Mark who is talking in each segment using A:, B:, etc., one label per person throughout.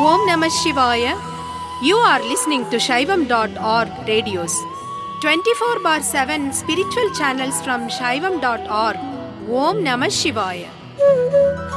A: Om Namah Shivaya. You are listening to Shaivam.org radios. 24 bar 7 spiritual channels from Shaivam.org. Om Namah Shivaya.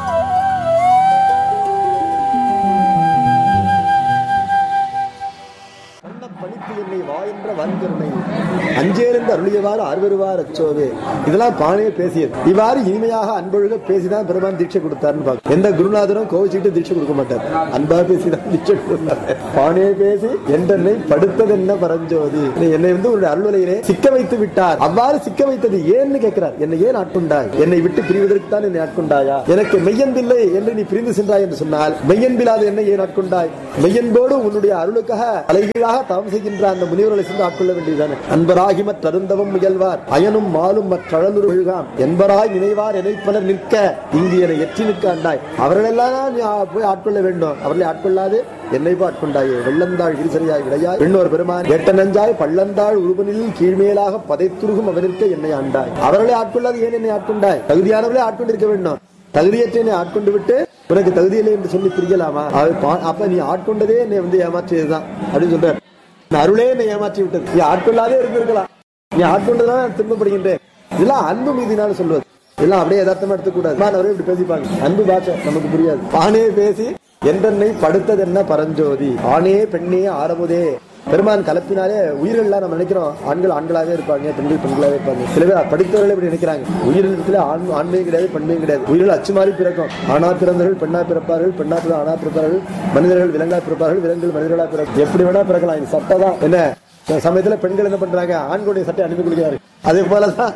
B: கண்ண பணிப்பு என்னை வா என்ற வன்கருணை அஞ்சேலிருந்து அருளியவாறு அருவருவார் அச்சோவே இதெல்லாம் பானே பேசியது இவ்வாறு இனிமையாக அன்பொழுக பேசிதான் பெருமான் தீட்சை கொடுத்தாருன்னு பார்க்க எந்த குருநாதரும் கோவிச்சுட்டு தீட்சை கொடுக்க மாட்டார் அன்பா பேசிதான் தீட்சை கொடுத்தாரு பானே பேசி என்றென்னை படுத்ததென்ன பரஞ்சோதி என்னை வந்து உன்னுடைய அருள்வலையிலே சிக்க வைத்து விட்டார் அவ்வாறு சிக்க வைத்தது ஏன்னு கேட்கிறார் என்னை ஏன் ஆட்கொண்டாய் என்னை விட்டு பிரிவதற்கு தான் என்னை ஆட்கொண்டாயா எனக்கு மெய்யன்பில்லை என்று நீ பிரிந்து சென்றாய் என்று சொன்னால் மெய்யன்பில்லாத என்னை ஏன் ஆட்கொண்டாய் மெய்யன்போடு உன்னுடைய அருளுக்காக தலைகீழாக தவம் செய்கின்ற அந்த முனிவர்களை சென்று ஆட்கொள்ள வேண்டியதுதானே அன்பராகி மற்றருந்தவம் முயல்வார் அயனும் மாலும் மற்றழலுரு விழுகாம் என்பராய் நினைவார் நினைப்பனர் நிற்க இங்கு என எற்றி நிற்க அண்டாய் அவர்களெல்லாம் நீ ஆ- போய் ஆட்கொள்ள வேண்டும் அவர்களை ஆட்கொள்ளாது என்னை போய் ஆட்கொண்டாயே வெள்ளந்தாள் இருசரியாய் விடையாய் பெண்ணோர் பெருமான் எட்ட நஞ்சாய் பள்ளந்தாள் உருவனில் கீழ்மேலாக பதைத்துருகும் அவனிற்க என்னை ஆண்டாய் அவர்களை ஆட்கொள்ளாது ஏன் என்னை ஆட்கொண்டாய் தகுதியானவர்களே ஆட்கொண்டிருக்க வேண்டும் தகுதியற்ற என்னை ஆட்கொண்டு விட்டு உனக்கு தகுதியில்லை என்று சொல்லி பிரிக்கலாமா அது பா- அப்ப நீ ஆட்கொண்டதே என்னை வந்து ஏமாற்றியதுதான் அப்படின்னு சொல்றார் இந்த அருளே என்னை ஏமாற்றி விட்டது நீ ஆட்கொள்ளாதே இருந்திருக்கலாம் நீ ஆட்கொண்டதுனால நான் திரும்பப்படுகின்றேன் இதெல்லாம் அன்பு மீதினால சொல்வது இதெல்லாம் அப்படியே யதார்த்தமா எடுத்துக்கூடாது அவரே இப்படி பேசிப்பாங்க அன்பு பாஷை நமக்கு புரியாது ஆணே பேசி என்றென்னை படுத்தது என்ன பரஞ்சோதி ஆணே பெண்ணே ஆரமுதே பெருமான் கலப்பினாலே உயிர்கள்லாம் நம்ம நினைக்கிறோம் ஆண்கள் ஆண்களாவே இருப்பாங்க பெண்கள் பெண்களாவே இருப்பாங்க சில பேர் படித்தவர்கள் இப்படி நினைக்கிறாங்க உயிரினத்துல ஆண் ஆண்மையும் கிடையாது பெண்மையும் கிடையாது உயிர்கள் அச்சு மாறி பிறக்கும் ஆணா பிறந்தவர்கள் பெண்ணா பிறப்பார்கள் பெண்ணா பிற ஆணா பிறப்பார்கள் மனிதர்கள் விலங்கா பிறப்பார்கள் விலங்குகள் மனிதர்களா பிறக்கும் எப்படி வேணா பிறக்கலாம் இது சட்டை தான் என்ன சில சமயத்துல பெண்கள் என்ன பண்றாங்க ஆண்களுடைய சட்டை அணிந்து கொள்கிறாரு அதே போலதான்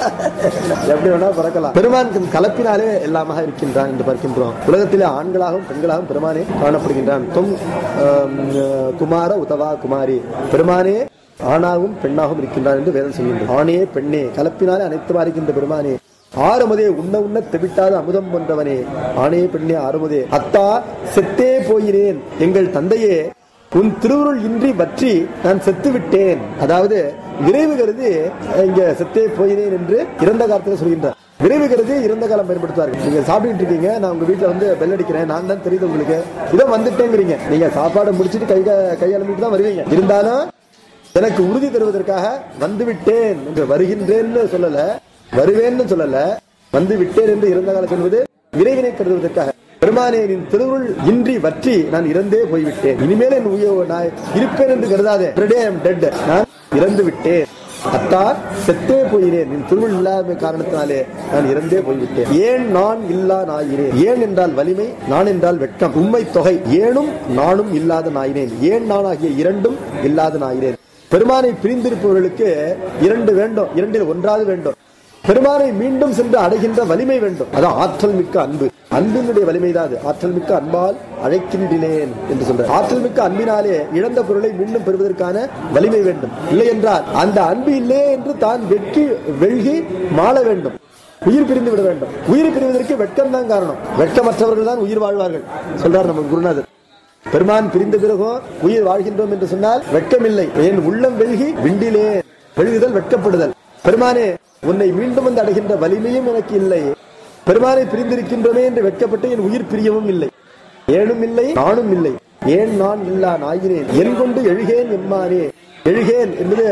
B: எப்படி வேணா பிறக்கலாம் பெருமான் கலப்பினாலே எல்லாமாக இருக்கின்றான் என்று பார்க்கின்றோம் உலகத்திலே ஆண்களாகவும் பெண்களாகவும் பெருமானே காணப்படுகின்றான் தும் ஆம், குமார உதவா குமாரி பெருமானே ஆணாகவும் பெண்ணாகவும் இருக்கின்றான் என்று வேதம் சொல்கின்றான் ஆணே பெண்ணே கலப்பினாலே அனைத்துமா இருக்கின்ற பெருமானே ஆறுமுதே உண்ண உண்ண தெவிட்டாத அமுதம் போன்றவனே ஆணே பெண்ணே ஆறுமுதே அத்தா செத்தே போயினேன் எங்கள் தந்தையே உன் திருவுருள் இன்றி வற்றி நான் செத்து விட்டேன் அதாவது விரைவு கருதி இங்க செத்தே போயினேன் என்று இறந்த காலத்துல சொல்கின்றார் விரைவு கருதி இறந்த காலம் பயன்படுத்துவார்கள் நீங்க சாப்பிட்டு இருக்கீங்க நான் உங்க வீட்டுல வந்து பெல் அடிக்கிறேன் நான் தான் தெரியுது உங்களுக்கு இதோ வந்துட்டேங்கிறீங்க நீங்க சாப்பாடை முடிச்சிட்டு கை கை அலம்பிட்டு தான் வருவீங்க இருந்தாலும் எனக்கு உறுதி தருவதற்காக வந்து விட்டேன் என்று வருகின்றேன்னு சொல்லல வருவேன்னு சொல்லல வந்து விட்டேன் என்று இறந்த காலம் சொல்வது விரைவினை கருதுவதற்காக பெருமானே நின் திருவுருள் இன்றி வற்றி நான் இறந்தே போய்விட்டேன் இனிமேல் என் உயிர் நான் இருப்பேன் என்று கருதாதே டெட் நான் இறந்து விட்டேன் அத்தா செத்தே போயினேன் நின் திருவுள் இல்லாத காரணத்தினாலே நான் இறந்தே போய்விட்டேன் ஏன் நான் இல்லா நாயினேன் ஏன் என்றால் வலிமை நான் என்றால் வெட்கம் உண்மை தொகை ஏனும் நானும் இல்லாத நாயினேன் ஏன் நான் ஆகிய இரண்டும் இல்லாத நாயினேன் பெருமானை பிரிந்திருப்பவர்களுக்கு இரண்டு வேண்டும் இரண்டில் ஒன்றாவது வேண்டும் பெருமானை மீண்டும் சென்று அடைகின்ற வலிமை வேண்டும் அதான் ஆற்றல் மிக்க அன்பு அன்பினுடைய வலிமைதான் அது ஆற்றல் மிக்க அன்பால் அழைக்கின்றேன் என்று சொல்ற ஆற்றல் மிக்க அன்பினாலே இழந்த பொருளை மீண்டும் பெறுவதற்கான வலிமை வேண்டும் இல்லை என்றால் அந்த அன்பு இல்லையே என்று தான் வெட்கி வெள்கி மாள வேண்டும் உயிர் பிரிந்து விட வேண்டும் உயிர் பிரிவதற்கு வெட்கம் தான் காரணம் வெட்கமற்றவர்கள் தான் உயிர் வாழ்வார்கள் சொல்றார் நம்ம குருநாதர் பெருமான் பிரிந்த பிறகும் உயிர் வாழ்கின்றோம் என்று சொன்னால் வெட்கமில்லை என் உள்ளம் வெல்கி விண்டிலே வெழுகுதல் வெட்கப்படுதல் பெருமானே உன்னை மீண்டும் வந்து அடைகின்ற வலிமையும் எனக்கு இல்லை பெருமானை பிரிந்திருக்கின்றோமே என்று வெட்கப்பட்டு என் உயிர் பிரியவும் இல்லை ஏனும் இல்லை நானும் இல்லை ஏன் நான் இல்லா நாயினேன் என் கொண்டு எழுகேன் எம்மானே எழுகேன் என்பது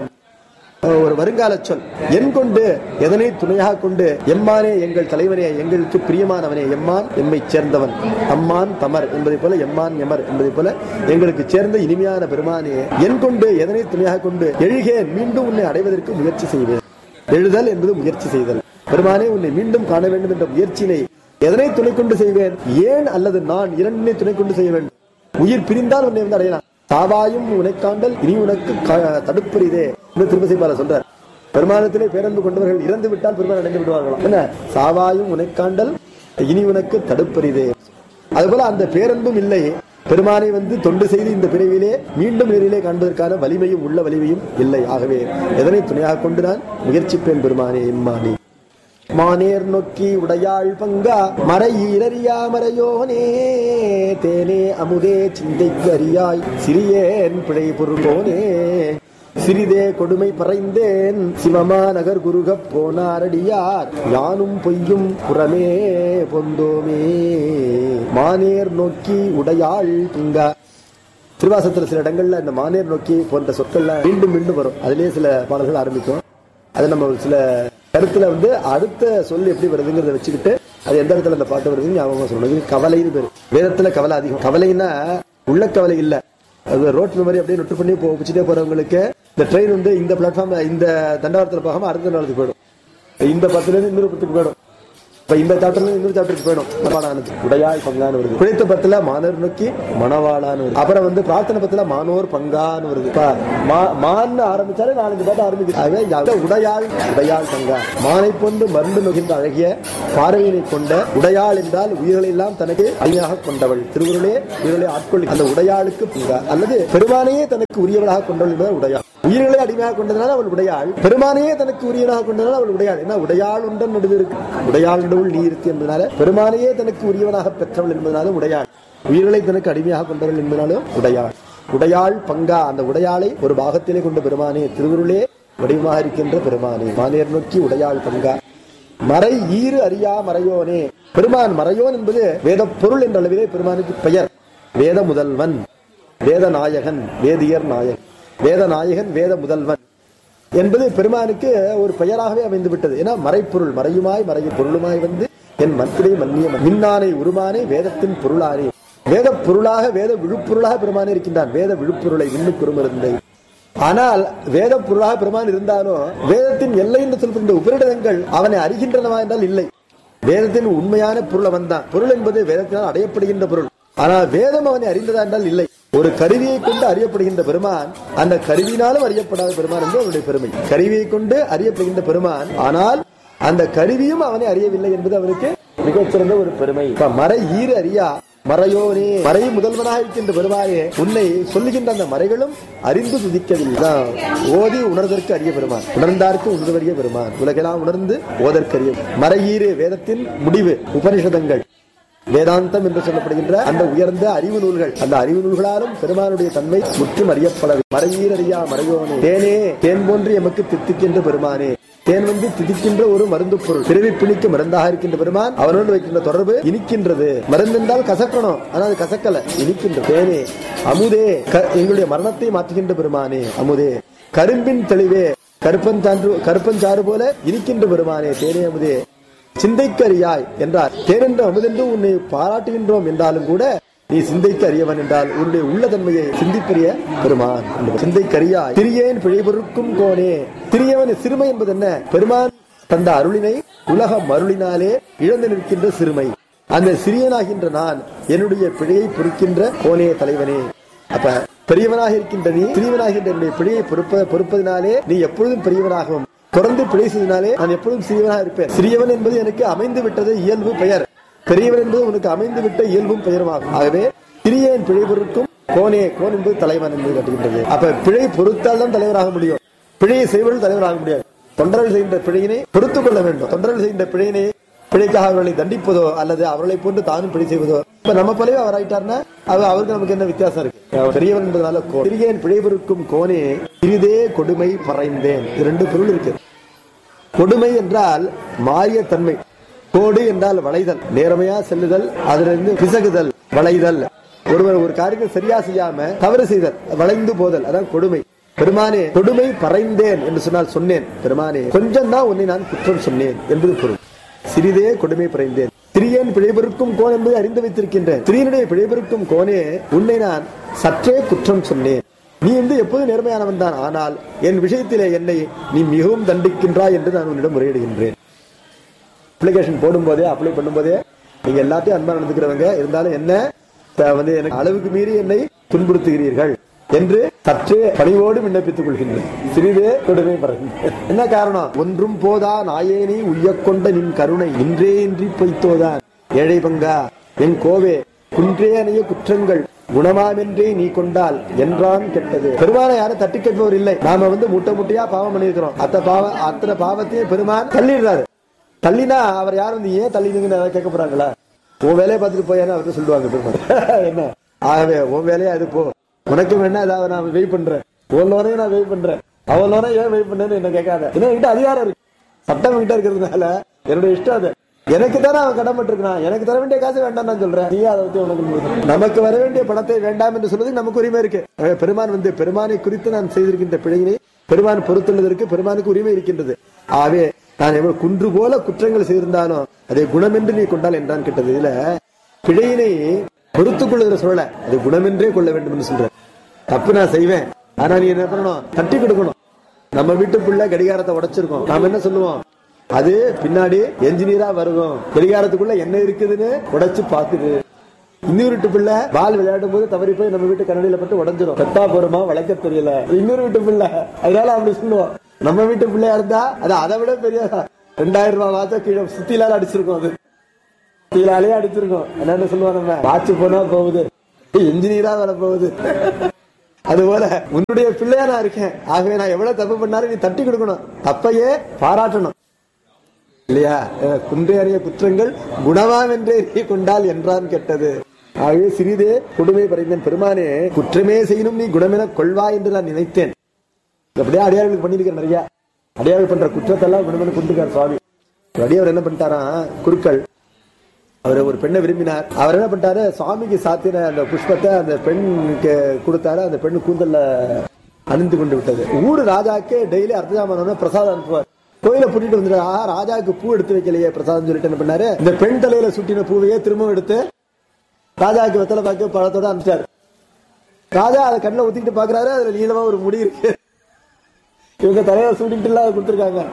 B: அஹ், ஒரு வருங்கால சொல் என் கொண்டு எதனை துணையாக கொண்டு எம்மானே எங்கள் தலைவனே எங்களுக்கு பிரியமானவனே எம்மான் எம்மை சேர்ந்தவன் அம்மான் தமர் என்பதை போல எம்மான் எமர் என்பதை போல எங்களுக்கு சேர்ந்த இனிமையான பெருமானே என் கொண்டு எதனை துணையாக கொண்டு எழுகேன் மீண்டும் உன்னை அடைவதற்கு முயற்சி செய்வேன் எழுதல் என்பது முயற்சி செய்தல் பெருமானே உன்னை மீண்டும் காண வேண்டும் என்ற முயற்சியினை எதனை துணை கொண்டு செய்வேன் ஏன் அல்லது நான் இரண்டினை துணை கொண்டு செய்ய வேண்டும் உயிர் பிரிந்தால் உன்னை வந்து அடையலாம் சாவாயும் உனைக்காண்டல் இனி உனக்கு க- தடுப்பரிதே என்று திருப்பதி பால சொல்றார் பெருமானத்திலே பேரன்பு கொண்டவர்கள் இறந்து விட்டால் பெருமான் அடைந்து விடுவார்களாம் என்ன சாவாயும் உனைக்காண்டல் இனி உனக்கு தடுப்பரிதே அதுபோல அந்த பேரன்பும் இல்லை பெருமானை வந்து தொண்டு செய்து இந்த பிறவிலே மீண்டும் நேரிலே காண்பதற்கான வலிமையும் உள்ள வலிமையும் இல்லை ஆகவே எதனை துணையாக கொண்டு நான் முயற்சிப்பேன் பெருமானே இம்மானே மானேர் நோக்கி உடையாள் பங்கா மறை ஈரறியா மறையோனே தேனே அமுதே சிந்தைக்கு அறியாய் சிறியேன் பிழை பொருளோனே சிறிதே கொடுமை பறைந்தேன் சிவமா நகர் குருக போனாரடியார் யானும் பொய்யும் புறமே பொந்தோமே மானேர் நோக்கி உடையாள் துங்கா திருவாசத்துல சில இடங்கள்ல இந்த மானேர் நோக்கி போன்ற சொற்கள்லாம் மீண்டும் மீண்டும் வரும் அதுலயே சில பாடல்கள் ஆரம்பிக்கும் அது நம்ம ஒரு சில கருத்துல வந்து அடுத்த சொல் எப்படி வருதுங்கிறத வச்சுக்கிட்டு அது எந்த இடத்துல அந்த பாட்டு வருதுன்னு ஞாபகம் சொல்லணும் இது கவலைன்னு பேரு வேதத்துல கவலை அதிகம் கவலைன்னா உள்ள கவலை இல்ல அது ரோட் மெமரி அப்படியே நொட்டு பண்ணி போச்சுட்டே போறவங்களுக்கு இந்த ட்ரெயின் வந்து இந்த பிளாட்ஃபார்ம் இந்த தண்டவாளத்துல போகாம அடுத்த தண்டவாளத்துக்கு போயிடும் இந்த பத்துல இருந்து இன்னொரு பத்துக்கு போயிடும் இப்ப இந்த சாப்டர்ல இருந்து இன்னொரு சாப்டருக்கு போயிடும் மனவாளானது உடையாய் பங்கான்னு வருது குழைத்த பத்துல மானர் நோக்கி மணவாளான்னு வருது அப்புறம் வந்து பிரார்த்தனை பத்துல மானோர் பங்கான்னு வருது இப்ப மா- மான்னு ஆரம்பிச்சாலே நாலஞ்சு பாட்டு ஆரம்பிக்குது அதுவே இந்த உடையாள் உடையாள் பங்கா மானை கொண்டு மருந்து நுகின்ற அழகிய பார்வையினை கொண்ட உடையாள் என்றால் உயிர்களை எல்லாம் தனக்கு அடிமையாக கொண்டவள் திருவுருளே உயிர்களை ஆட்கொள்ளி அந்த உடையாளுக்கு பங்கா அல்லது பெருமானையே தனக்கு உரியவளாக கொண்டவள் என்பது உடையாள் உயிர்களை அடிமையாக கொண்டதனால அவள் உடையாள் பெருமானையே தனக்கு உரியவனாக கொண்டதனால அவள் உடையாள் என்ன உடையாள் உண்டன் நடுவு இருக்கு உடையாள் நடுவுள் நீ இருக்கு என்பதனால பெருமானையே தனக்கு உரியவனாக பெற்றவள் என்பதனாலும் உடையாள் உயிர்களை தனக்கு அடிமையாக கொண்டவள் என்பதனாலும் உடையாள் உடையாள் பங்கா அந்த உடையாளை ஒரு பாகத்திலே கொண்ட பெருமானே திருவுருளே வடிவமாக இருக்கின்ற பெருமானே மானியர் நோக்கி உடையாள் பங்கா மறை ஈறு அறியா மறையோனே பெருமான் மறையோன் என்பது வேத பொருள் என்ற அளவிலே பெருமானுக்கு பெயர் வேத முதல்வன் வேத நாயகன் வேதியர் நாயகன் வேத நாயகன் வேத முதல்வன் என்பது பெருமானுக்கு ஒரு பெயராகவே அமைந்து விட்டது ஏன்னா மறைப்பொருள் மறையுமாய் மறைய பொருளுமாய் வந்து என் மத்திரை மன்னிய மின்னானை உருமானே வேதத்தின் பொருளானே வேத பொருளாக வேத விழுப்பொருளாக பெருமானே இருக்கின்றான் வேத விழுப்பொருளை விண்ணுக்குறுமிருந்தை ஆனால் வேத பொருளாக பெருமான் இருந்தாலும் வேதத்தின் எல்லை என்று சொல்கின்ற உபரிடங்கள் அவனை அறிகின்றனவா என்றால் இல்லை வேதத்தின் உண்மையான பொருள் அவன் தான் பொருள் என்பது வேதத்தினால் அடையப்படுகின்ற பொருள் ஆனால் வேதம் அவனை அறிந்ததா என்றால் இல்லை ஒரு கருவியை கொண்டு அறியப்படுகின்ற பெருமான் அந்த கருவினாலும் அறியப்படாத பெருமான் என்று அவருடைய பெருமை கருவியை கொண்டு அறியப்படுகின்ற பெருமான் ஆனால் அந்த கருவியும் அவனை அறியவில்லை என்பது அவனுக்கு மிகச்சிறந்த ஒரு பெருமை இப்ப மறை ஈறு அறியா மறையோனே மறை முதல்வனாக இருக்கின்ற பெருமானே உன்னை சொல்லுகின்ற அந்த மறைகளும் அறிந்து துதிக்கவில்லை அதான் ஓதி உணர்தற்கு அறிய பெருமான் உணர்ந்தார்க்கு உணர்வறிய பெருமான் உலகெல்லாம் உணர்ந்து ஓதற்கரிய மறையீறு வேதத்தின் முடிவு உபனிஷதங்கள் வேதாந்தம் என்று சொல்லப்படுகின்ற அந்த உயர்ந்த அறிவு நூல்கள் அந்த அறிவு நூல்களாலும் பெருமானுடைய தன்மை முற்றும் அறியப்படவில்லை மறையீரறியா மறையோனே தேனே தேன் போன்று எமக்கு தித்திக்கின்ற பெருமானே தேன் வந்து திதிக்கின்ற ஒரு மருந்து பொருள் பிறவி பிணிக்கு மருந்தாக இருக்கின்ற பெருமான் அவனோடு வைக்கின்ற தொடர்பு இனிக்கின்றது மருந்து என்றால் கசக்கணும் ஆனா அது கசக்கல இனிக்கின்ற தேனே அமுதே க- எங்களுடைய மரணத்தை மாற்றுகின்ற பெருமானே அமுதே கரும்பின் தெளிவே கருப்பஞ்சான்று கருப்பஞ்சாறு போல இனிக்கின்ற பெருமானே தேனே அமுதே சிந்தைக்கரியாய் என்றார் தேனென்று அமுதென்று உன்னை பாராட்டுகின்றோம் என்றாலும் கூட நீ சிந்தைக்கு அறியவன் என்றால் உன்னுடைய உள்ள தன்மையை சிந்திப்பறிய பெருமான் என்பது. சிந்தைக்கரியாய் திரியேன் பிழைபொருக்கும் கோனே திரியவன் சிறுமை என்பது என்ன பெருமான் தந்த அருளினை உலக மருளினாலே இழந்து நிற்கின்ற சிறுமை அந்த சிறியனாகின்ற நான் என்னுடைய பிழையை பொறுக்கின்ற கோனே தலைவனே அப்ப பெரியவனாக இருக்கின்ற நீ சிறியவனாகின்ற என்னுடைய பிழையை பொறுப்ப பொறுப்பதினாலே நீ எப்பொழுதும் பெரியவனாகவும் தொடர்ந்து பிழை செய்தனாலே நான் எப்பொழுதும் சிறியவனாக இருப்பேன் சிறியவன் என்பது எனக்கு அமைந்து விட்டது இயல்பு பெயர் பெரியவன் என்பது உனக்கு அமைந்து விட்ட இயல்பும் பெயருமாகும் ஆகவே சிறியன் பிழை பொறுக்கும் கோனே கோன் என்பது தலைவன் என்பது காட்டுகின்றது அப்ப பிழை பொறுத்தால் தான் தலைவராக முடியும் பிழையை செய்வர்கள் தலைவராக முடியாது தொண்டர்கள் செய்கின்ற பிழையினை பொறுத்துக் கொள்ள வேண்டும் தொண்டர்கள் செய்கின்ற பிழையினை பிழைக்காக அவர்களை தண்டிப்பதோ அல்லது அவர்களை போன்று தானும் பிழை செய்வதோ இப்ப நம்ம போலவே அவர் ஆயிட்டார்னா அது அவருக்கு நமக்கு என்ன வித்தியாசம் இருக்கு அவர் பெரியவன் என்பதனால கோ சிறியன் பிழை பொறுக்கும் கோனே சிறிதே கொடுமை பறைந்தேன் இது ரெண்டு பொருள் இருக்கு கொடுமை என்றால் மாறிய தன்மை கோடு என்றால் வளைதல் நேர்மையா செல்லுதல் அதிலிருந்து பிசகுதல் வளைதல் ஒருவர் ஒரு காரியத்தை சரியா செய்யாம தவறு செய்தல் வளைந்து போதல் அதான் கொடுமை பெருமானே கொடுமை பறைந்தேன் என்று சொன்னால் சொன்னேன் பெருமானே கொஞ்சம் தான் உன்னை நான் குற்றம் சொன்னேன் என்பது பொருள் சிறிதே கொடுமை பறைந்தேன் திரியன் பிழைபெருக்கும் கோன் என்பதை அறிந்து வைத்திருக்கின்றேன் திரியனுடைய பிழைபெருக்கும் கோனே உன்னை நான் சற்றே குற்றம் சொன்னேன் நீ வந்து எப்போதும் நேர்மையானவன் தான் ஆனால் என் விஷயத்திலே என்னை நீ மிகவும் தண்டிக்கின்றாய் என்று நான் உன்னிடம் முறையிடுகின்றேன் அப்ளிகேஷன் போடும்போதே அப்ளை பண்ணும்போதே நீங்க எல்லாத்தையும் அன்பா நடந்துக்கிறவங்க இருந்தாலும் என்ன த- வந்து எனக்கு அளவுக்கு மீறி என்னை துன்புறுத்துகிறீர்கள் என்று சற்றே பணிவோடு விண்ணப்பித்துக் கொள்கின்றேன் சிறிதே கொடுமை பறக்கின்றேன் என்ன காரணம் ஒன்றும் போதா நாயேனி உய்யக் கொண்ட நின் கருணை இன்றே இன்றி பொய்த்தோதான் ஏழை பங்கா என் கோவே குன்றே அணைய குற்றங்கள் குணமாமென்றே நீ கொண்டால் என்றான் கெட்டது பெருமானை யாரும் தட்டி கேட்பவர் இல்லை நாம வந்து முட்டை முட்டையா பாவம் பண்ணியிருக்கிறோம் அத்த பாவ அத்தனை பாவத்தையும் பெருமான் தள்ளிடுறாரு தள்ளினா அவர் யார் வந்து ஏன் தள்ளினீங்கன்னு யாராவது கேட்க போறாங்களா உன் வேலையை பார்த்துட்டு போயான்னு அவர்கிட்ட சொல்லுவாங்க பெருமாள் என்ன ஆகவே உன் வேலையா அது போ உனக்கு வேணா ஏதாவது நான் வெயிட் பண்றேன் உன் லோனையும் நான் வெயிட் பண்றேன் அவ்வளோ ஏன் வெயிட் பண்ணேன்னு என்ன கேட்காத ஏன்னா என்கிட்ட அதிகாரம் இருக்கு சட்டம் என்கிட்ட இருக்கிறதுனால என்னுடைய இஷ்டம் அது எனக்கு தானே அவன் கடமைட்டிருக்கான் எனக்கு தர வேண்டிய காசு வேண்டாம் நான் சொல்றேன் நீ அதை பத்தி உனக்கு முடிவு. நமக்கு வர வேண்டிய பணத்தை வேண்டாம் என்று சொல்வதற்கு நமக்கு உரிமை இருக்கு அஹ் பெருமான் வந்து பெருமானை குறித்து நான் செய்திருக்கின்ற பிழையினை பெருமான் பொறுத்துள்ளதற்கு பெருமானுக்கு உரிமை இருக்கின்றது ஆகவே நான் எவ்வளவு குன்று போல குற்றங்கள் செய்திருந்தாலும் அதை குணம் என்று நீ கொண்டால் என்றான் கேட்டது இதுல பிழையினை பொறுத்துக் கொள்ளுகிற சூழல அது குணமென்றே கொள்ள வேண்டும் என்று சொல்றேன் தப்பு நான் செய்வேன் ஆனா நீ என்ன பண்ணணும் தட்டி கொடுக்கணும் நம்ம வீட்டு பிள்ளை கடிகாரத்தை உடைச்சிருக்கோம் நாம என்ன சொல்லுவோம் அது பின்னாடி என்ஜினியரா வருவோம் கடிகாரத்துக்குள்ள என்ன இருக்குதுன்னு உடைச்சு பாக்குது இன்னொரு வீட்டு பிள்ளை பால் விளையாடும் போது தவறி போய் நம்ம வீட்டு கண்ணடியில பட்டு உடஞ்சிரும் பெத்தா போறோமா வளைக்க தெரியல இன்னொரு வீட்டு பிள்ளை அதனால அப்படி சொல்லுவோம் நம்ம வீட்டு பிள்ளையா இருந்தா அது அதை விட பெரிய ரெண்டாயிரம் ரூபாய் வாச்சா கீழே சுத்திலால அடிச்சிருக்கோம் அது சுத்திலாலே அடிச்சிருக்கோம் என்னன்னு சொல்லுவோம் நம்ம வாட்ச் போனா போகுது இன்ஜினியரா வர போகுது அதுபோல உன்னுடைய பிள்ளையா நான் இருக்கேன் ஆகவே நான் எவ்வளவு தப்பு பண்ணாலும் நீ தட்டி கொடுக்கணும் தப்பையே பாராட்டணும் இல்லையா அஹ் குன்றையறிய குற்றங்கள் குணமாவென்றே நீ கொண்டால் என்றான் கெட்டது ஆகவே சிறிதே கொடுமை பறைந்தன் பெருமானே குற்றமே செய்யணும் நீ குணமென கொள்வா என்று நான் நினைத்தேன் அப்படியே அடியார்களுக்கு பண்ணிருக்கேன் நிறைய அடியார்கள் பண்ற குற்றத்தெல்லாம் குணமென கொண்டிருக்கார் சுவாமி அடியார் என்ன பண்ணிட்டாராம் குருக்கள் அவர் ஒரு பெண்ணை விரும்பினார் அவர் என்ன பண்ணிட்டாரு சுவாமிக்கு சாத்தின அந்த புஷ்பத்தை அந்த பெண்ணுக்கு கொடுத்தாரு அந்த பெண்ணு கூந்தல்ல அணிந்து கொண்டு விட்டது ஊர் ராஜாக்கு டெய்லி அர்த்தஜாமான பிரசாதம் அனுப்புவார் கோயில புட்டிட்டு வந்துட்டு ஆஹா ராஜாவுக்கு பூ எடுத்து வைக்கலையே பிரசாதம் சொல்லிட்டு என்ன பண்ணாரு இந்த பெண் தலையில சுட்டின பூவையே திரும்பவும் எடுத்து ராஜாவுக்கு வெத்தலை பாக்கு பழத்தோட அனுப்பிச்சாரு ராஜா அதை கண்ணில் ஊத்திக்கிட்டு பாக்குறாரு அதுல நீளமா ஒரு முடி இருக்கு இவங்க தலையில சூட்டிக்கிட்டு எல்லாம் கொடுத்துருக்காங்க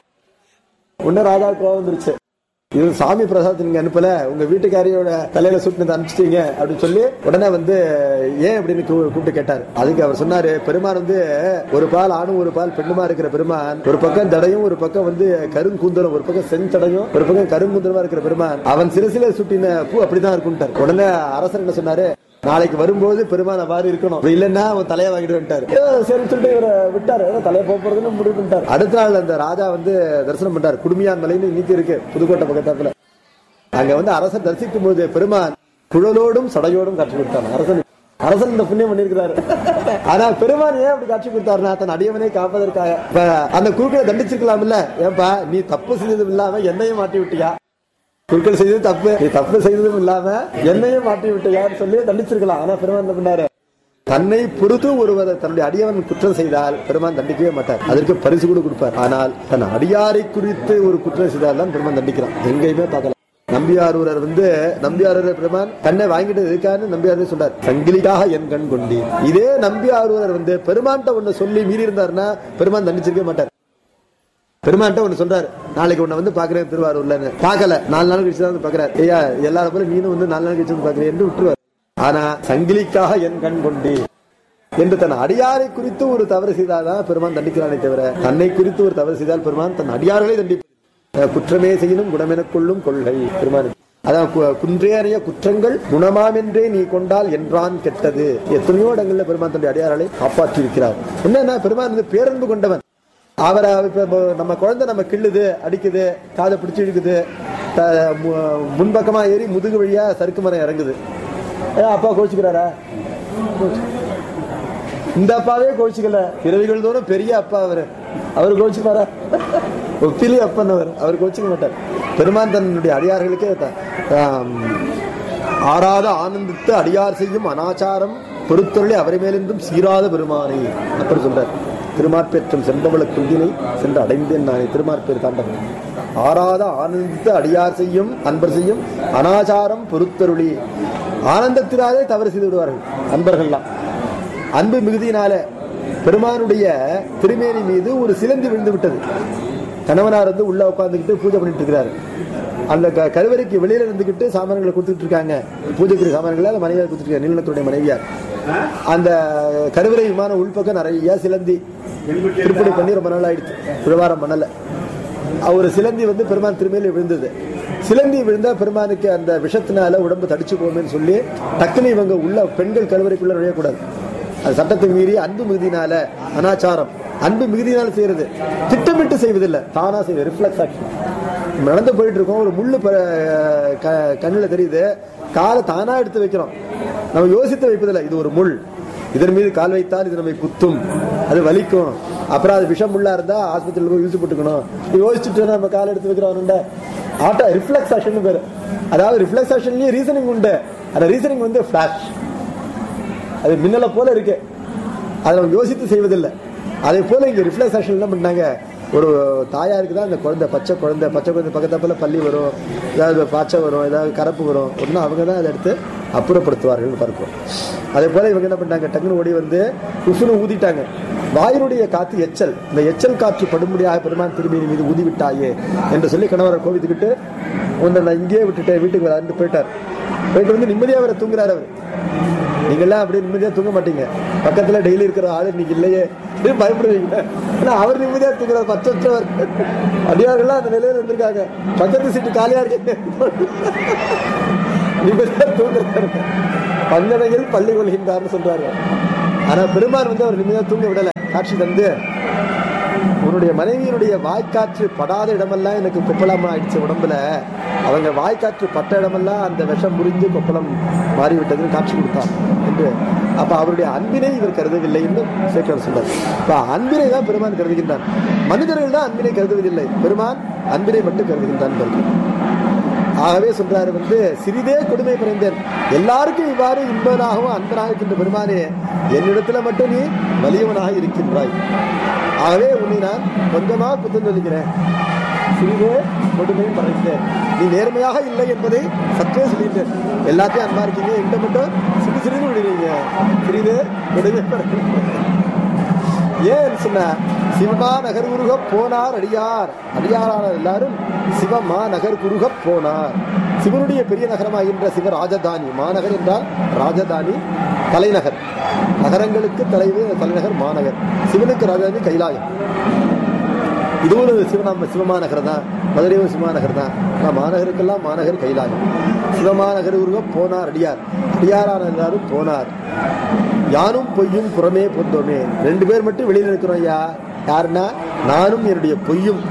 B: உடனே ராஜா கோவம் வந்துருச்சு இது சாமி பிரசாதத்தை நீங்க அனுப்பல உங்க வீட்டுக்காரியோட தலையில சுட்டினதை அனுப்பிச்சிட்டீங்க அப்படின்னு சொல்லி உடனே வந்து ஏன் அப்படின்னு கூ- கூப்பிட்டு கேட்டார் அதுக்கு அவர் சொன்னாரு பெருமான் வந்து ஒரு பால் ஆணும் ஒரு பால் பெண்ணுமா இருக்கிற பெருமான் ஒரு பக்கம் தடையும் ஒரு பக்கம் வந்து கருங்கூந்தலும் ஒரு பக்கம் செஞ்சடையும் ஒரு பக்கம் கருங்கூந்தலமா இருக்கிற பெருமான் அவன் சிறுசில சுட்டின பூ அப்படிதான் இருக்கும்ட்டார் உடனே அரசர் என்ன சொன்னாரு நாளைக்கு வரும்போது பெருமான் அவ்வாறு இருக்கணும் அப்படி இல்லைன்னா அவன் தலையை வாங்கிட்டு வந்துட்டாரு ஏதோ சரின்னு சொல்லிட்டு இவரை விட்டாரு ஏதோ தலையை போக போறதுன்னு முடிவு பண்ணிட்டார் அடுத்த நாள் அந்த ராஜா வந்து தரிசனம் பண்ணார் குடுமியான் மலைன்னு இன்னைக்கு இருக்கு புதுக்கோட்டை பக்கத்தாப்புல அங்க வந்து அரசர் தரிசிக்கும் போது பெருமான் குழலோடும் சடையோடும் காட்சி கொடுத்தார் அரசன் அரசன் இந்த புண்ணியம் பண்ணிருக்கிறாரு ஆனா பெருமான் ஏன் அப்படி காட்சி கொடுத்தாருன்னா தன் அடியவனை காப்பதற்காக இப்ப அந்த குறுக்களை தண்டிச்சிருக்கலாம் இல்ல ஏன்பா நீ தப்பு செய்ததும் இல்லாம என்னையும் மாட்டி விட்டியா குறுக்கள் செய்தது தப்பு நீ தப்பு செய்ததும் இல்லாம என்னையும் மாட்டி விட்டியான்னு சொல்லி தண்டிச்சிருக்கலாம் ஆனா பெருமான் என்ன பண்ணாரு தன்னை பொறுத்து ஒருவர் தன்னுடைய அடியவன் குற்றம் செய்தால் பெருமான் தண்டிக்கவே மாட்டார் அதற்கு பரிசு கூட கொடுப்பார் ஆனால் தன் அடியாரை குறித்து ஒரு குற்றம் செய்தால் தான் பெருமான் தண்டிக்கிறான் எங்கேயுமே பார்க்கலாம் நம்பியாரூரர் வந்து நம்பியாரூரர் பெருமான் கண்ணை வாங்கிட்டு இருக்கான்னு நம்பியாரூர் சொல்றார் சங்கிலிக்காக என் கண் கொண்டீர் இதே நம்பியாரூரர் வந்து பெருமான்ட்ட ஒண்ணு சொல்லி மீறி இருந்தாருன்னா பெருமான் தண்டிச்சிருக்கவே மாட்டார் பெருமான்ட்ட ஒண்ணு சொல்றாரு நாளைக்கு உன்னை வந்து பாக்குறேன் திருவாரூர்லன்னு பார்க்கல நாலு நாள் கழிச்சு தான் வந்து பாக்குறாரு ஐயா எல்லாரும் போல நீனும் வந்து நாலு நாள் கழிச்சு வந்து பாக்குறேன் என்று விட்டுருவார் ஆனா சங்கிலிக்காக என் கண் கொண்டி என்று தன் அடியாரை குறித்து ஒரு தவறு செய்தால்தான் பெருமான் தண்டிக்கிறானே தவிர தன்னை குறித்து ஒரு தவறு செய்தால் பெருமான் தன் அடியார்களை தண்டிப்பார் அஹ் குற்றமே செய்யணும் குணமெனக் கொள்ளும் கொள்கை பெருமான் அதான் கு- குன்றேறிய குற்றங்கள் குணமாமென்றே நீ கொண்டால் என்றான் கெட்டது எத்தனையோ இடங்கள்ல பெருமான் தன்னுடைய அடியார்களை காப்பாற்றி இருக்கிறார் என்னன்னா பெருமான் வந்து பேரன்பு கொண்டவன் அவரை இப்ப இப்போ நம்ம குழந்தை நம்ம கிள்ளுது அடிக்குது காதை பிடிச்சி இழுக்குது த- மு- முன்பக்கமா ஏறி முதுகு வழியா சறுக்கு மரம் இறங்குது ஏ, அப்பா கோச்சுக்கிறாரா இந்த அப்பாவே கோச்சுக்கல பிறவிகள் தோறும் பெரிய அப்பா அவரு அவர் கோச்சுப்பாரா ஒப்பிலி அப்பன் அவர் அவர் கோச்சிக்க மாட்டார் பெருமான் தன்னுடைய அடியார்களுக்கே த- ஆம், ஆறாத ஆனந்தித்து அடியார் செய்யும் அனாச்சாரம் பொறுத்தொருளை அவரை மேலிருந்தும் சீராத பெருமானை அப்படி சொல்றார் திருமாற்பேற்றம் சென்றவள குந்தினை சென்று அடைந்தேன் நானே திருமாற்பேர் தாண்டவன் ஆறாத ஆனந்தித்து அடியார் செய்யும் அன்பர் செய்யும் அனாச்சாரம் பொறுத்தருளி ஆனந்தத்தினாலே தவறு செய்து விடுவார்கள் அன்பர்கள்லாம் அன்பு மிகுதியினால பெருமானுடைய திருமேனி மீது ஒரு சிலந்தி விழுந்து விட்டது கணவனார் வந்து உள்ள உட்காந்துக்கிட்டு பூஜை பண்ணிட்டு இருக்கிறாரு அந்த க- கருவறைக்கு வெளியில இருந்துகிட்டு சாமான்களை கொடுத்துட்டு இருக்காங்க பூஜைக்குரிய சாமான்களை அந்த மனைவியார் கொடுத்துருக்காங்க நீலத்துடைய மனைவியார் அந்த கருவறை விமான உள்பக்கம் நிறைய சிலந்தி திருப்பணி பண்ணி ரொம்ப நாள் ஆயிடுச்சு விவகாரம் பண்ணல ஒரு சிலந்தி வந்து பெருமான் திருமையில விழுந்தது சிலந்தி விழுந்தா பெருமானுக்கு அந்த விஷத்தினால உடம்பு தடிச்சு போகுமேன்னு சொல்லி டக்குனு இவங்க உள்ள பெண்கள் கருவறைக்குள்ள நுழையக்கூடாது அது சட்டத்தை மீறி அன்பு மிகுதினால அனாச்சாரம் அன்பு மிகுதினால செய்யறது திட்டமிட்டு செய்வதில்லை தானா செய்வது ரிஃப்ளெக்ஸ் ஆக்ஷன் நடந்து போயிட்டு இருக்கோம் ஒரு முள்ளு ப- க- கண்ணுல தெரியுது காலை தானா எடுத்து வைக்கிறோம் நம்ம யோசித்து வைப்பதில்லை இது ஒரு முள் இதன் மீது கால் வைத்தால் இது நம்மை குத்தும் அது வலிக்கும் அப்புறம் அது விஷம் உள்ள இருந்தா ஆஸ்பத்திரியில் போய் யூஸ் போட்டுக்கணும் யோசிச்சுட்டு நம்ம கால் எடுத்து வைக்கிறவனுண்ட ஆட்டோ ரிஃப்ளெக்ஸேஷன் பேரு அதாவது ரிஃப்ளெக்ஸேஷன்லயே ரீசனிங் உண்டு அந்த ரீசனிங் வந்து ஃபிளாஷ் அது மின்னலை போல இருக்கு அதை நம்ம யோசித்து செய்வதில்லை அதே போல இங்க ரிஃப்ளெக்ஸேஷன் என்ன பண்ணாங்க ஒரு தாயாருக்கு தான் அந்த குழந்தை பச்சை குழந்தை பச்சை குழந்தை பக்கத்தாப்புல பள்ளி வரும் ஏதாவது பாச்சை வரும் ஏதாவது கரப்பு வரும் ஒன்றும் அவங்க தான் அதை எடுத்து அப்புறப்படுத்துவார்கள் பார்க்கிறோம் அதே போல இவங்க என்ன பண்ணாங்க டக்குனு ஓடி வந்து உசுனு ஊதிட்டாங்க வாயினுடைய காத்து எச்சல் இந்த எச்சல் காற்று படும்படியாக பெருமான் திரும்பியின் மீது ஊதி விட்டாயே என்று சொல்லி கணவரை கோவித்துக்கிட்டு உன்னை நான் இங்கேயே விட்டுட்டேன் வீட்டுக்கு வரான்னு போயிட்டார் போயிட்டு வந்து நிம்மதியாக அவரை தூங்குறாரு அவர் நீங்கெல்லாம் அப்படியே நிம்மதியா தூங்க மாட்டீங்க பக்கத்துல டெய்லி இருக்கிற ஆளு இன்னைக்கு இல்லையே அப்படின்னு பயப்படுவீங்க ஆனா அவர் நிம்மதியா தூங்குறாரு பச்சவர் அடியார்கள்லாம் அந்த நிலையில இருந்திருக்காங்க பக்கத்து சீட்டு காலியா இருக்கு நிம்மதியா தூங்குறாரு பங்கனையில் பள்ளி கொள்கின்றார்னு சொல்றாரு ஆனா பெருமான் வந்து அவர் நிம்மதியா தூங்க விடல காட்சி தந்து உன்னுடைய மனைவியினுடைய வாய்க்காற்று படாத இடமெல்லாம் எனக்கு கொப்பளமா ஆயிடுச்சு உடம்புல அவங்க வாய்க்காற்று பட்ட இடமெல்லாம் அந்த விஷம் முறிஞ்சு கொப்பளம் மாறிவிட்டதுன்னு காட்சி கொடுத்தார் என்று அப்ப அவருடைய அன்பினை இவர் கருதவில்லை என்று சேக்கர் சொன்னார் அப்ப அன்பினை தான் பெருமான் கருதுகின்றார் மனிதர்கள் தான் அன்பினை கருதுவதில்லை பெருமான் அன்பினை மட்டும் கருதுகின்றான் பாருங்க. ஆகவே சொல்றாரு வந்து சிறிதே கொடுமை பிறந்தேன் எல்லாருக்கும் இவ்வாறு இன்பனாகவும் அன்பனாக இருக்கின்ற பெருமானே என்னிடத்துல மட்டும் நீ வலியவனாக இருக்கின்றாய் ஆகவே உன்னை நான் கொஞ்சமா குத்தம் சொல்லிக்கிறேன் சிறிதே கொடுமை பறைந்தேன் நீ நேர்மையாக இல்லை என்பதை சற்றே சொல்லிட்டேன் எல்லாத்தையும் அன்பா இருக்கீங்க எங்க மட்டும் சிறு சிறிது விடுவீங்க சிறிதே கொடுமை பறைந்தேன் ஏன் சொன்ன சிவமா நகர் குருக போனார் அடியார் அடியாரான எல்லாரும் சிவமா நகர் குருக போனார் சிவனுடைய பெரிய நகரமாகின்ற சிவ ராஜதானி மாநகர் என்றால் ராஜதானி தலைநகர் நகரங்களுக்கு தலைவர் தலைநகர் மாநகர் சிவனுக்கு ராஜதானி கைலாயம் இதுவும் ஒரு சிவநாம சிவமாநகர் தான் மதுரையும் சிவமாநகர் தான் ஆனால் மாநகருக்கெல்லாம் மாநகர் கைலாயம் சிவமாநகர் உருவ போனார் அடியார் அடியாரான எல்லாரும் போனார் யானும் பொய்யும் புறமே பொந்தோமே ரெண்டு பேர் மட்டும் வெளியில இருக்கிறோம் ஐயா யாருன்னா நானும் என்னுடைய பொய்யும்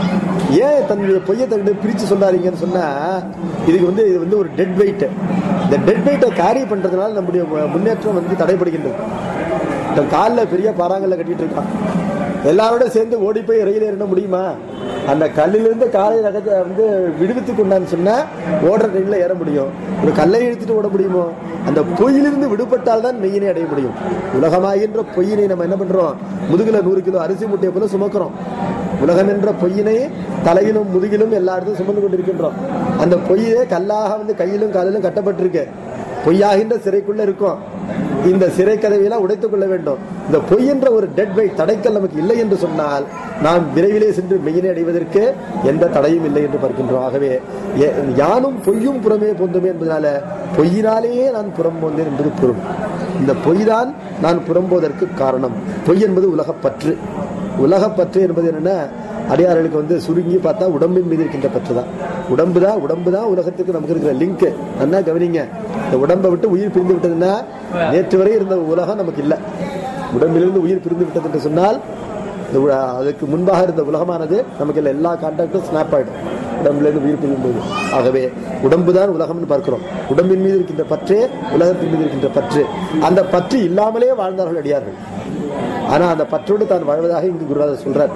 B: ஏன் தன்னுடைய பொய்யை தன்னுடைய பிரிச்சு சொல்லாதீங்கன்னு சொன்னா இதுக்கு வந்து இது வந்து ஒரு டெட் வெயிட் இந்த டெட் வெயிட்டை கேரி பண்றதுனால நம்முடைய முன்னேற்றம் வந்து தடைபடுகின்றது இந்த காலில் பெரிய பாறாங்கல்ல கட்டிட்டு இருக்கான் எல்லாரோட சேர்ந்து ஓடி போய் ரயில் ஏறிட முடியுமா அந்த கல்லிலிருந்து காலை நகத்தை வந்து விடுவித்து கொண்டான்னு சொன்னா ஓடுற ட்ரெயின்ல ஏற முடியும் ஒரு கல்லை இழுத்துட்டு ஓட முடியுமோ அந்த பொய்யிலிருந்து விடுபட்டால் தான் மெய்யினை அடைய முடியும் உலகமாகின்ற பொய்யினை நம்ம என்ன பண்றோம் முதுகுல நூறு கிலோ அரிசி மூட்டையை போல சுமக்கிறோம் உலகம் என்ற பொய்யினை தலையிலும் முதுகிலும் எல்லா இடத்தும் சுமந்து கொண்டிருக்கின்றோம் அந்த பொய்யே கல்லாக வந்து கையிலும் காலிலும் கட்டப்பட்டிருக்கு பொய்யாகின்ற சிறைக்குள்ள இருக்கும் இந்த சிறை கதவையெல்லாம் உடைத்துக் கொள்ள வேண்டும் இந்த பொய் என்ற ஒரு டெட் வெயிட் தடைக்கல் நமக்கு இல்லை என்று சொன்னால் நாம் விரைவிலே சென்று மெய்யினை அடைவதற்கு எந்த தடையும் இல்லை என்று பார்க்கின்றோம் ஆகவே எ- யானும் பொய்யும் புறமே பொந்துமே என்பதனால பொய்யினாலேயே நான் புறம் போந்தேன் என்பது பொருள் இந்த பொய் தான் நான் புறம்போதற்கு காரணம் பொய் என்பது உலகப்பற்று உலகப்பற்று என்பது என்னன்னா அடியார்களுக்கு வந்து சுருங்கி பார்த்தா உடம்பின் மீது இருக்கின்ற பற்று தான் உடம்பு தான் உடம்பு தான் உலகத்துக்கு நமக்கு இருக்கிற லிங்க் நல்லா கவனிங்க இந்த உடம்பை விட்டு உயிர் பிரிந்து விட்டதுன்னா நேற்று வரை இருந்த உலகம் நமக்கு இல்லை உடம்பிலிருந்து உயிர் பிரிந்து விட்டது என்று சொன்னால் இந்த உ- அதுக்கு முன்பாக இருந்த உலகமானது நமக்கு இல்லை எல்லா கான்டாக்டும் ஸ்னாப் ஆயிடும் உடம்பிலிருந்து உயிர் பிரியும் போது ஆகவே உடம்பு தான் உலகம்னு பார்க்கிறோம் உடம்பின் மீது இருக்கின்ற பற்றே உலகத்தின் மீது இருக்கின்ற பற்று அந்த பற்று இல்லாமலே வாழ்ந்தார்கள் அடியார்கள் ஆனா அந்த பற்றோடு தான் வாழ்வதாக இங்கு குருநாதர் சொல்றார்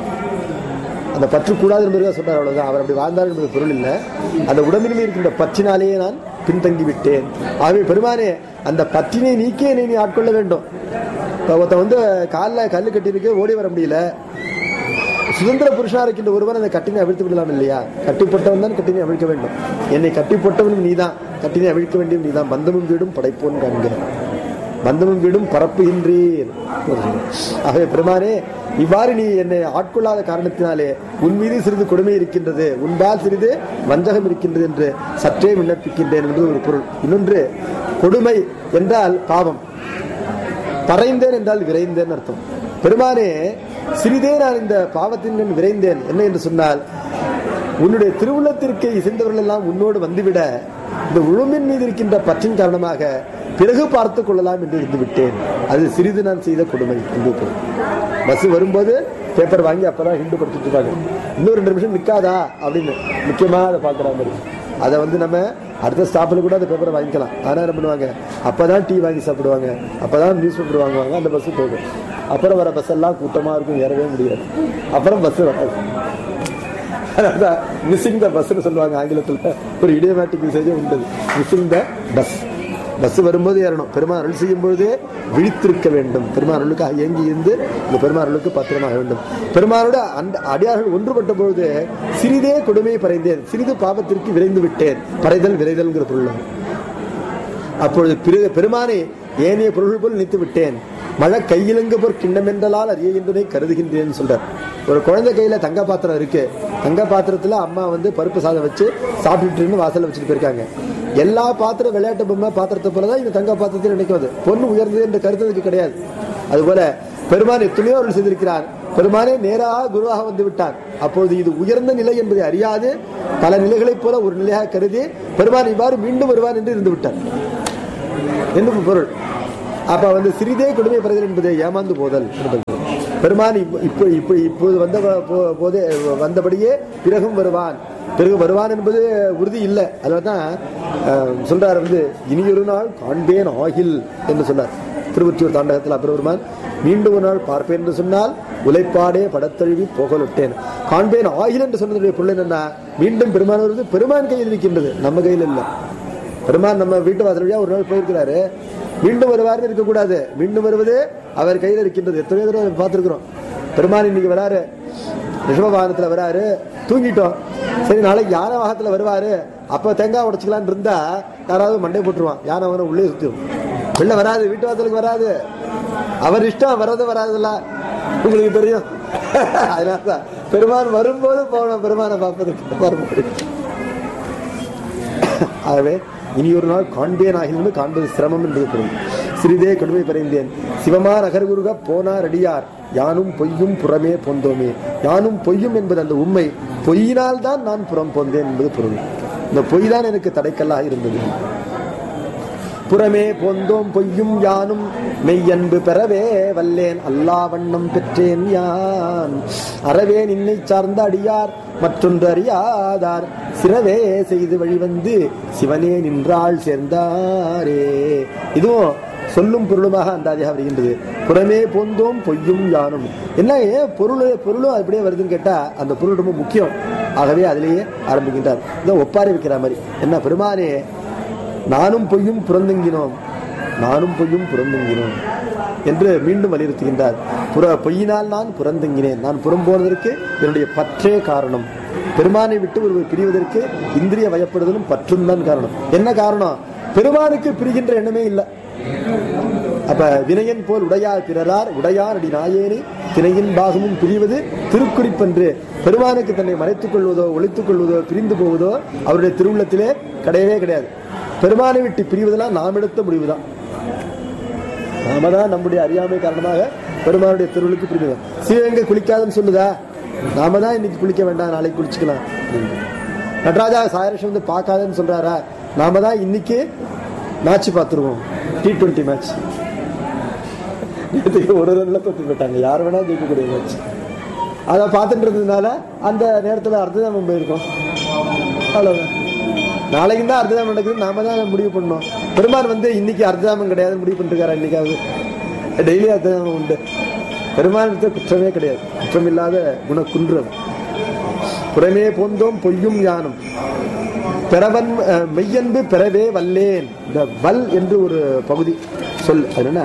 B: அந்த பற்று கூடாது என்பதுதான் சொன்னார் அவ்வளவுதான் அவர் அப்படி வாழ்ந்தார் என்பது பொருள் இல்லை அந்த உடம்பில் இருக்கின்ற பற்றினாலேயே நான் பின்தங்கி விட்டேன் ஆகவே பெருமானே அந்த பற்றினை நீக்கே நீ ஆட்கொள்ள வேண்டும் இப்ப ஒருத்தன் வந்து காலில் கல் கட்டியிருக்கு ஓடி வர முடியல சுதந்திர புருஷனா இருக்கின்ற ஒருவன் அந்த கட்டினை அவிழ்த்து விடலாம் இல்லையா கட்டிப்பட்டவன் தான் கட்டினை அவிழ்க்க வேண்டும் என்னை கட்டிப்பட்டவனும் நீதான் கட்டினை அவிழ்க்க வேண்டியவன் நீதான் பந்தமும் வீடும் படைப்போன் காண்க பந்தமும் வீடும் பரப்புகின்றீர் ஆகவே பெருமானே இவ்வாறு நீ என்னை ஆட்கொள்ளாத காரணத்தினாலே உன் மீது சிறிது கொடுமை இருக்கின்றது உன்பால் சிறிது வஞ்சகம் இருக்கின்றது என்று சற்றே விண்ணப்பிக்கின்றேன் என்று ஒரு பொருள் இன்னொன்று கொடுமை என்றால் பாவம் பறைந்தேன் என்றால் விரைந்தேன் அர்த்தம் பெருமானே சிறிதே நான் இந்த பாவத்தின் மேல் விரைந்தேன் என்ன என்று சொன்னால் உன்னுடைய திருவுள்ளத்திற்கு இசைந்தவர்கள் எல்லாம் உன்னோடு வந்துவிட இந்த உழும்பின் மீது இருக்கின்ற பற்றின் காரணமாக பிறகு பார்த்துக் கொள்ளலாம் என்று இருந்து விட்டேன் அது சிறிது நான் செய்த கொடுமை என்று பொருள். பஸ் வரும்போது பேப்பர் வாங்கி அப்பதான் ஹிண்டு படிச்சுட்டு இருக்காங்க இன்னும் ரெண்டு நிமிஷம் நிக்காதா அப்படின்னு முக்கியமா அதை பார்க்குற மாதிரி அதை வந்து நம்ம அடுத்த ஸ்டாப்பில் கூட அந்த பேப்பரை வாங்கிக்கலாம் ஆனால் என்ன பண்ணுவாங்க அப்பதான் டீ வாங்கி சாப்பிடுவாங்க அப்பதான் நியூஸ் பேப்பர் வாங்குவாங்க அந்த பஸ் போகும் அப்புறம் வர பஸ் எல்லாம் கூட்டமா இருக்கும் ஏறவே முடியாது அப்புறம் பஸ் வராது அதான் மிஸ்ஸிங் த பஸ்ன்னு சொல்லுவாங்க ஆங்கிலத்துல ஒரு இடியோமேட்டிக் மெசேஜே உண்டு மிஸ்ஸிங் த பஸ் பஸ் வரும்போது ஏறணும் பெருமாள் அருள் செய்யும் பொழுதே விழித்திருக்க வேண்டும் பெருமாள் அருளுக்காக ஏங்கி இருந்து இந்த பெருமாள் அருளுக்கு பத்திரமாக வேண்டும் பெருமாளோட அந்த அடியார்கள் ஒன்றுபட்ட பொழுது சிறிதே கொடுமையை பறைந்தேன் சிறிது பாவத்திற்கு விரைந்து விட்டேன் பறைதல் விரைதல்ங்கிற பொருள் அப்பொழுது பிற- பெருமானை ஏனைய பொருள் போல் நினைத்து விட்டேன் மழை கையிலங்கு போர் கிண்ணம் என்றலால் அறியகின்றனை கருதுகின்றேன்னு சொல்றார் ஒரு குழந்தை கையில தங்க பாத்திரம் இருக்கு தங்க பாத்திரத்துல அம்மா வந்து பருப்பு சாதம் வச்சு சாப்பிட்டுட்டு வாசல்ல வச்சுட்டு போயிருக்காங்க எல்லா பாத்திரம் விளையாட்டு பொம்மை பாத்திரத்தை போலதான் இந்த தங்க பாத்திரத்தில் நினைக்கிறது பொண்ணு உயர்ந்தது என்று கருத்துக்கு கிடையாது அதுபோல பெருமான் எத்தனையோ அருள் செய்திருக்கிறார் பெருமானே நேராக குருவாக வந்து விட்டார் அப்பொழுது இது உயர்ந்த நிலை என்பதை அறியாது பல நிலைகளைப் போல ஒரு நிலையாக கருதி பெருமான் இவ்வாறு மீண்டும் வருவார் என்று இருந்து விட்டார் என்று பொருள் அப்ப வந்து சிறிதே கொடுமை பெறுதல் என்பதை ஏமாந்து போதல் என்பது. பெருமான் இப்ப- இப்ப இப்ப இப்போது வந்த ப- போ- போதே வந்தபடியே பிறகும் வருவான் பிறகு வருவான் என்பது உறுதி இல்லை அதனால்தான் அஹ், சொல்றார் வந்து இனியொரு நாள் காண்பேன் ஆகில் என்று சொன்னார் திருவொற்றியூர் தாண்டகத்தில் அப்புறம் பெருமான் மீண்டும் ஒரு நாள் பார்ப்பேன் என்று சொன்னால் உழைப்பாடே படத்தழுவி புகழொட்டேன் காண்பேன் ஆகில் என்று சொன்னதுடைய பொருள் என்னன்னா மீண்டும் பெருமான் வருவது பெருமான் கையில் இருக்கின்றது நம்ம கையில் இல்லை பெருமான் நம்ம வீட்டு வாசல் வழியா ஒரு நாள் போயிருக்கிறாரு மீண்டும் வருவார்னு இருக்கக்கூடாது மீண்டும் வருவது அவர் கையில் இருக்கின்றது எத்தனையோ தடவை பார்த்துருக்குறோம் பெருமான் இன்னைக்கு வராரு ரிஷப வாகனத்துல வராரு தூங்கிட்டோம் சரி நாளைக்கு யானை வாகனத்துல வருவாரு அப்ப தேங்காய் உடைச்சுக்கலான்னு இருந்தா யாராவது மண்டை போட்டுருவான் யானை வாகனம் உள்ளே சுத்திடும் வெளில வராது வீட்டு வாசலுக்கு வராது அவர் இஷ்டம் வர்றது வராதுல்ல உங்களுக்கு தெரியும் அதனால பெருமான் வரும்போது போகணும் பெருமானை பார்ப்பதற்கு வரும்போது ஆகவே இனி ஒரு நாள் காண்பேன் ஆகினும் காண்பது சிரமம் என்பது பொருள் சிறிதே கொடுமை பறைந்தேன் சிவமார் அகர்குருக போனார் அடியார் யானும் பொய்யும் புறமே போந்தோமே யானும் பொய்யும் என்பது அந்த உண்மை பொய்யினால் தான் நான் புறம் போந்தேன் என்பது பொருள் இந்த பொய் தான் எனக்கு தடைக்கல்லாக இருந்தது புறமே பொந்தோம் பொய்யும் யானும் மெய்யன்பு பெறவே வல்லேன் அல்லா வண்ணம் பெற்றேன் யான் அறவே நின்னை சார்ந்த அடியார் மற்றொன்று அறியாதார் சிறவே செய்து வழிவந்து சிவனே நின்றாள் சேர்ந்தாரே இதுவும் சொல்லும் பொருளுமாக அந்தாதியாக வருகின்றது புறமே பொந்தோம் பொய்யும் யானும் என்ன ஏன் பொருள் பொருளும் அப்படியே வருதுன்னு கேட்டா அந்த பொருள் ரொம்ப முக்கியம் ஆகவே அதிலேயே ஆரம்பிக்கின்றார் இதை ஒப்பாரி வைக்கிற மாதிரி என்ன பெருமானே நானும் பொய்யும் புறந்தங்கினோம் நானும் பொய்யும் புறந்தங்கினோம் என்று மீண்டும் வலியுறுத்துகின்றார் புற பொய்யினால் நான் புறந்தங்கினேன் நான் புறம் போனதற்கு என்னுடைய பற்றே காரணம் பெருமானை விட்டு ஒருவர் பிரிவதற்கு இந்திரிய வயப்படுதலும் பற்றும் தான் காரணம் என்ன காரணம் பெருமானுக்கு பிரிகின்ற எண்ணமே இல்லை அப்ப வினையன் போல் உடையார் பிறரார் உடையார் அடி நாயேனே தினையின் பாகமும் பிரிவது திருக்குறிப்பன்று பெருமானுக்கு தன்னை மறைத்துக் கொள்வதோ ஒழித்துக் கொள்வதோ பிரிந்து போவதோ அவருடைய திருவுள்ளத்திலே கிடையவே கிடையாது பெருமானை விட்டு பிரிவதெல்லாம் நாம் எடுத்த முடிவுதான் நாம தான் நம்முடைய அறியாமை காரணமாக பெருமானுடைய திருவுளுக்கு பிரிவு சிவகங்கை குளிக்காதுன்னு சொல்லுதா நாம தான் இன்னைக்கு குளிக்க வேண்டாம் நாளைக்கு குளிச்சுக்கலாம் நடராஜா சாயரஷம் வந்து பார்க்காதன்னு சொல்றாரா நாம தான் இன்னைக்கு மேட்ச் பார்த்துருவோம் டி டுவெண்ட்டி மேட்ச் நேற்றுக்கு ஒரு ரன்ல தோத்து போயிட்டாங்க யார் வேணா ஜெயிக்கக்கூடிய மேட்ச் அதை பார்த்துட்டு இருந்ததுனால அந்த நேரத்தில் அர்த்ததாமம் போயிருக்கோம் அவ்வளவுதான் நாளைக்கு தான் அர்த்ததாமம் நடக்குது நாம தான் முடிவு பண்ணோம் பெருமான் வந்து இன்னைக்கு அர்த்ததாமம் கிடையாது முடிவு பண்ணிருக்காரா இன்னைக்காவது டெய்லி அர்த்ததாமம் உண்டு பெருமான் குற்றமே கிடையாது குற்றமில்லாத குணக்குன்றம் புறமே போந்தோம் பொய்யும் யானும் பிறவன் அஹ், மெய்யன்பு பெறவே வல்லேன் இந்த வல் என்று ஒரு பகுதி சொல் அது என்ன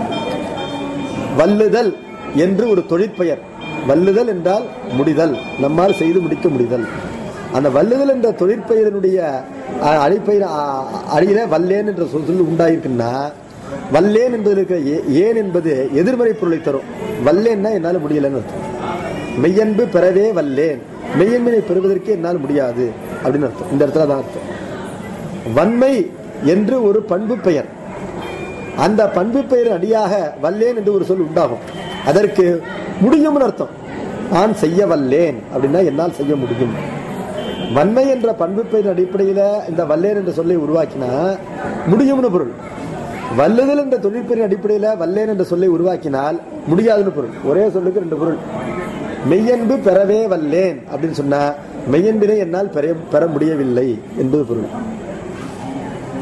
B: வல்லுதல் என்று ஒரு தொழிற்பெயர் வல்லுதல் என்றால் முடிதல் நம்மால் செய்து முடிக்க முடிதல் அந்த வல்லுதல் என்ற தொழிற்பெயரினுடைய அஹ், அடிப்பெயர் அஹ், அடியில வல்லேன் என்ற சொல் சொல்லி உண்டாயிருக்குன்னா வல்லேன் என்பதில் இருக்கிற ஏ- ஏன் என்பது எதிர்மறை பொருளை தரும் வல்லேன்னா என்னால் முடியலன்னு அர்த்தம் மெய்யன்பு பெறவே வல்லேன் மெய்யன்பினை பெறுவதற்கு என்னால் முடியாது அப்படின்னு அர்த்தம் இந்த இடத்துல தான் அர்த்தம் வன்மை என்று ஒரு பண்பு பெயர் அந்த பண்பு பெயர் அடியாக வல்லேன் என்று ஒரு சொல் உண்டாகும் அதற்கு முடியும்னு அர்த்தம் நான் செய்ய வல்லேன் அப்படின்னா என்னால் செய்ய முடியும் வன்மை என்ற பண்பு பெயர் அடிப்படையில இந்த வல்லேன் என்ற சொல்லை உருவாக்கினா முடியும்னு பொருள் வல்லுதல் என்ற தொழிற்பெயரின் அடிப்படையில வல்லேன் என்ற சொல்லை உருவாக்கினால் முடியாதுன்னு பொருள் ஒரே சொல்லுக்கு ரெண்டு பொருள் மெய்யன்பு பெறவே வல்லேன் அப்படின்னு சொன்னா மெய்யன்பினை என்னால் பெற பெற முடியவில்லை என்பது பொருள்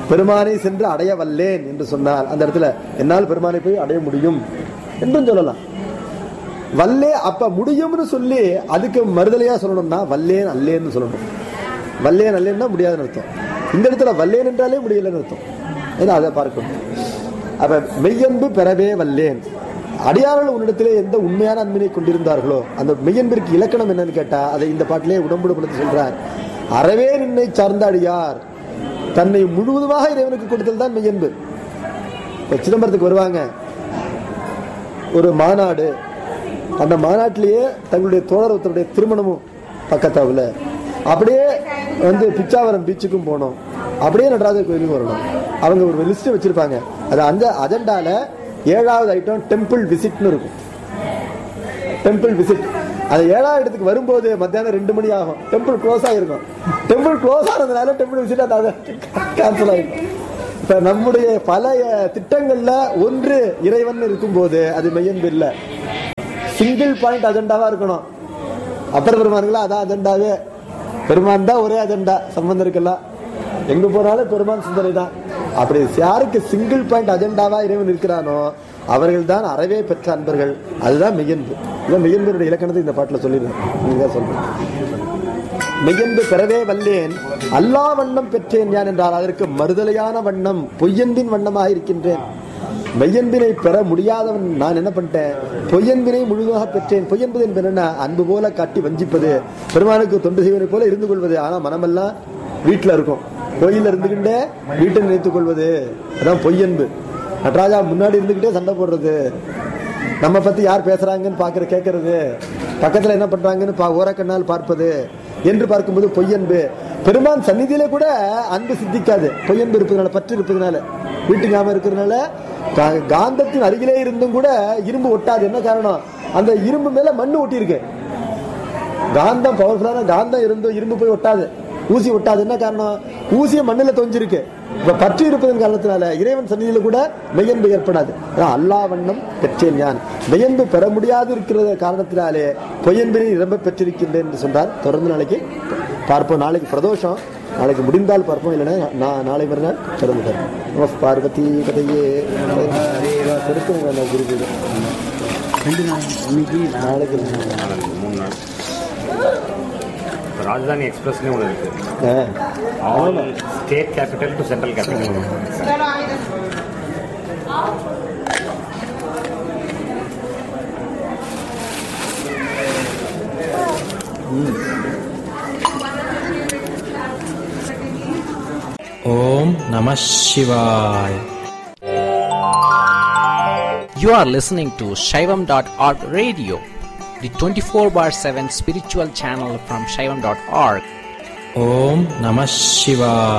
B: பெருமானை சென்று அடைய வல்லேன் என்று சொன்னால் அந்த இடத்துல என்னால் பெருமானை போய் அடைய முடியும் என்றும் சொல்லலாம் வல்லே அப்ப முடியும்னு சொல்லி அதுக்கு மறுதலையா சொல்லணும்னா வல்லேன் அல்லேன்னு சொல்லணும் வல்லேன் அல்லேன்னா முடியாதுன்னு அர்த்தம் இந்த இடத்துல வல்லேன் என்றாலே முடியலன்னு அர்த்தம் ஏன்னா அதை பார்க்கணும் அப்ப மெய்யன்பு பெறவே வல்லேன் அடியார்கள் உன்னிடத்திலே எந்த உண்மையான அன்பினை கொண்டிருந்தார்களோ அந்த மெய்யன்பிற்கு இலக்கணம் என்னன்னு கேட்டா அதை இந்த பாட்டிலே உடம்புடுபடுத்தி சொல்றார் அறவே நின்னை சார்ந்த அடியார் தன்னை முழுவதுமாக இறைவனுக்கு கொடுத்தல் தான் மெய்யன்பு இப்ப சிதம்பரத்துக்கு வருவாங்க ஒரு மாநாடு அந்த மாநாட்டிலேயே தங்களுடைய தோழர் ஒருத்தருடைய திருமணமும் பக்கத்தாவில் அப்படியே வந்து பிச்சாவரம் பீச்சுக்கும் போனோம் அப்படியே நடராஜர் கோயிலுக்கும் வரணும் அவங்க ஒரு லிஸ்ட் வச்சிருப்பாங்க அது அந்த அஜெண்டால ஏழாவது ஐட்டம் டெம்பிள் விசிட்னு இருக்கும் டெம்பிள் விசிட் அது ஏழாவது இடத்துக்கு வரும்போது மத்தியானம் ரெண்டு மணி ஆகும் டெம்பிள் க்ளோஸ் ஆகிருக்கும் டெம்பிள் க்ளோஸ் ஆனதுனால டெம்பிள் விசிட் அந்த கேன்சல் ஆகிருக்கும் இப்ப நம்முடைய பழைய திட்டங்கள்ல ஒன்று இறைவன் இருக்கும்போது அது மெய்யன்பு இல்லை சிங்கிள் பாயிண்ட் அஜெண்டாவா இருக்கணும் அப்பர் பெருமானுங்களா அதான் அஜெண்டாவே பெருமான் தான் ஒரே அஜெண்டா சம்பந்தம் இருக்கலாம் எங்க போனாலும் பெருமான் சிந்தனை தான் அப்படி யாருக்கு சிங்கிள் பாயிண்ட் அஜெண்டாவா இறைவன் இருக்கிறானோ அவர்கள் தான் அறவே பெற்ற அன்பர்கள் அதுதான் மெய்யன்பு இதான் மெய்யன்புடைய இலக்கணத்தை இந்த பாட்டுல சொல்லிடுறேன் நீங்க தான் சொல்றேன் மெய்யன்பு பெறவே வல்லேன் அல்லா வண்ணம் பெற்றேன் யான் என்றால் அதற்கு மறுதலையான வண்ணம் பொய்யன்பின் வண்ணமாக இருக்கின்றேன் மெய்யன்பினை பெற முடியாதவன் நான் என்ன பண்ணிட்டேன் பொய்யன்பினை முழுதாக பெற்றேன் பொய்யன்பது என்பது என்ன அன்பு போல காட்டி வஞ்சிப்பது பெருமானுக்கு தொண்டு செய்வனை போல இருந்து கொள்வது ஆனா மனமெல்லாம் வீட்டுல இருக்கும் கோயில்ல இருந்துகிட்டே வீட்டை நினைத்துக் கொள்வது அதான் பொய்யன்பு நடராஜா முன்னாடி இருந்துகிட்டே சண்டை போடுறது நம்ம பத்தி யார் பேசுறாங்கன்னு பாக்குற கேட்கறது பக்கத்துல என்ன பண்றாங்கன்னு பா ஓரக்கண்ணால் பார்ப்பது என்று பார்க்கும்போது பொய்யன்பு பெருமான் சந்நிதியில கூட அன்பு சித்திக்காது பொய்யன்பு இருப்பதனால பற்று இருப்பதனால வீட்டு ஞாபகம் இருக்கிறதுனால கா- காந்தத்தின் அருகிலே இருந்தும் கூட இரும்பு ஒட்டாது என்ன காரணம் அந்த இரும்பு மேல மண்ணு ஒட்டி இருக்கு காந்தம் பவர்ஃபுல்லான காந்தம் இருந்தும் இரும்பு போய் ஒட்டாது ஊசி ஒட்டாது என்ன காரணம் ஊசியை மண்ணுல தொஞ்சிருக்கு இப்ப பற்று இருப்பதன் காரணத்தினால இறைவன் சந்நிதியில கூட மெய்யன்பு ஏற்படாது அதான் அல்லா வண்ணம் பெற்றேன் யான் மெய்யன்பு பெற முடியாது இருக்கிற காரணத்தினாலே பொய்யன்பினை நிரம்ப பெற்றிருக்கின்றேன் என்று சொன்னார் தொடர்ந்து நாளைக்கு பார்ப்போம் நாளைக்கு பிரதோஷம் நாளைக்கு முடிந்தால் பார்ப்போம் இல்லைன்னா நான் நாளை மறுநாள் தொடர்ந்து பார்ப்போம் நம பார்வதி கதையே கொடுத்துருங்க அந்த குரு பூஜை.
C: ரெண்டு நாள் இன்னைக்கு
B: நாளைக்கு ரெண்டு நாள்.
D: நாளைக்கு மூணு நாள் இப்போ ராஜதானி எக்ஸ்பிரஸ்லேயும் ஒன்று இருக்குது
B: ah.
D: All state capital to central capital
E: Om Namah Shivaya. You are listening to Shaivam.org radio, the 24 bar 7 spiritual channel from Shaivam.org. Om Namah Shivaya.